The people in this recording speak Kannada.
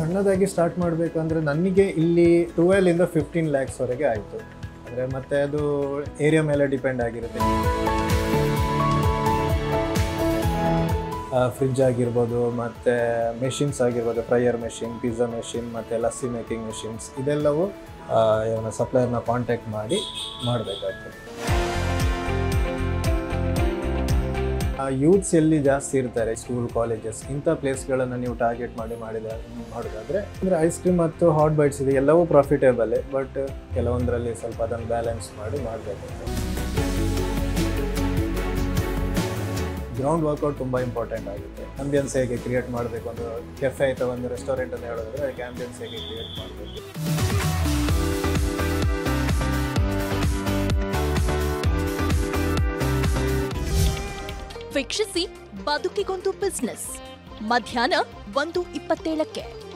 ಸಣ್ಣದಾಗಿ ಸ್ಟಾರ್ಟ್ ಮಾಡಬೇಕಂದ್ರೆ ನನಗೆ ಇಲ್ಲಿ ಟ್ವೆಲ್ ಇಂದ ಫಿಫ್ಟೀನ್ ಲ್ಯಾಕ್ಸ್ವರೆಗೆ ಆಯಿತು ಅಂದರೆ ಮತ್ತೆ ಅದು ಏರಿಯಾ ಮೇಲೆ ಡಿಪೆಂಡ್ ಆಗಿರುತ್ತೆ ಫ್ರಿಜ್ ಆಗಿರ್ಬೋದು ಮತ್ತು ಮೆಷಿನ್ಸ್ ಆಗಿರ್ಬೋದು ಫ್ರೈಯರ್ ಮೆಷಿನ್ ಪಿಜ್ಜಾ ಮೆಷಿನ್ ಮತ್ತು ಲಸ್ಸಿ ಮೇಕಿಂಗ್ ಮೆಷಿನ್ಸ್ ಇದೆಲ್ಲವೂ ಇವನ ಸಪ್ಲೈಯರ್ನ ಕಾಂಟ್ಯಾಕ್ಟ್ ಮಾಡಿ ಮಾಡಬೇಕಾಗ್ತದೆ ಯೂತ್ಸ್ ಎಲ್ಲಿ ಜಾಸ್ತಿ ಇರ್ತಾರೆ ಸ್ಕೂಲ್ ಕಾಲೇಜಸ್ ಇಂಥ ಪ್ಲೇಸ್ಗಳನ್ನು ನೀವು ಟಾರ್ಗೆಟ್ ಮಾಡಿ ಮಾಡಿದ ಮಾಡೋದಾದರೆ ಅಂದರೆ ಐಸ್ ಕ್ರೀಮ್ ಮತ್ತು ಹಾಟ್ ಬೈಟ್ಸ್ ಇದೆ ಎಲ್ಲವೂ ಪ್ರಾಫಿಟೇಬಲ್ ಬಟ್ ಕೆಲವೊಂದರಲ್ಲಿ ಸ್ವಲ್ಪ ಅದನ್ನು ಬ್ಯಾಲೆನ್ಸ್ ಮಾಡಿ ಮಾಡಬೇಕಾಗ್ತದೆ ಗ್ರೌಂಡ್ ವರ್ಕೌಟ್ ತುಂಬ ಇಂಪಾರ್ಟೆಂಟ್ ಆಗುತ್ತೆ ಆಂಬಿಯನ್ಸ್ ಹೇಗೆ ಕ್ರಿಯೇಟ್ ಮಾಡಬೇಕು ಒಂದು ಕೆಫೆ ಅಥವಾ ಒಂದು ರೆಸ್ಟೋರೆಂಟ್ ಅಂತ ಹೇಳೋದಾದ್ರೆ ಅದಕ್ಕೆ ಆಂಬಿಯನ್ಸ್ ಹೇಗೆ ಕ್ರಿಯೇಟ್ ಮಾಡಬೇಕು ವೀಕ್ಷಿಸಿ ಬದುಕಿಗೊಂದು ಬಿಸ್ನೆಸ್ ಮಧ್ಯಾಹ್ನ ಒಂದು ಇಪ್ಪತ್ತೇಳಕ್ಕೆ